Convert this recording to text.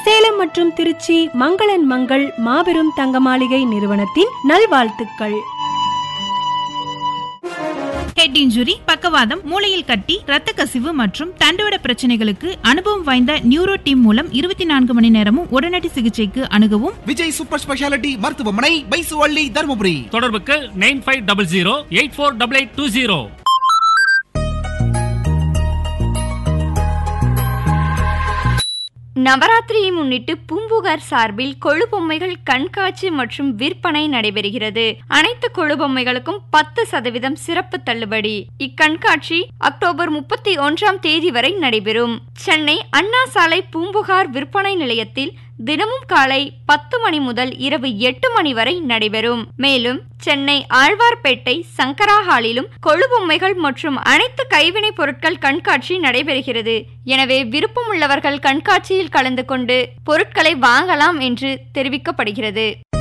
சேலம் மற்றும் திருச்சி மங்களன் மங்கள் மாபெரும் தங்க மாளிகை நிறுவனத்தின் நல்வாழ்த்துக்கள் ஹெட் இன்ஜுரி பக்கவாதம் மூளையில் கட்டி இரத்த கசிவு மற்றும் தண்டுவட பிரச்சனைகளுக்கு அனுபவம் வாய்ந்த நியூரோ டீம் மூலம் இருபத்தி நான்கு மணி நேரமும் உடனடி சிகிச்சைக்கு அணுகவும் விஜய் சூப்பர் ஸ்பெஷாலிட்டி மருத்துவமனை பைசுவள்ளி தருமபுரி தொடர்புக்கு nine five double zero eight four double eight two zero நவராத்திரியை முன்னிட்டு பூம்புகார் சார்பில் கொழு பொம்மைகள் கண்காட்சி மற்றும் விற்பனை நடைபெறுகிறது அனைத்து கொழு பொம்மைகளுக்கும் பத்து சதவீதம் சிறப்பு தள்ளுபடி இக்கண்காட்சி அக்டோபர் முப்பத்தி ஒன்றாம் தேதி வரை நடைபெறும் சென்னை அண்ணா சாலை பூம்புகார் விற்பனை நிலையத்தில் தினமும் காலை பத்து மணி முதல் இரவு எட்டு மணி வரை நடைபெறும் மேலும் சென்னை ஆழ்வார்பேட்டை சங்கரா ஹாலிலும் கொழுபொம்மைகள் மற்றும் அனைத்து கைவினைப் பொருட்கள் கண்காட்சி நடைபெறுகிறது எனவே விருப்பமுள்ளவர்கள் கண்காட்சியில் கலந்து கொண்டு பொருட்களை வாங்கலாம் என்று தெரிவிக்கப்படுகிறது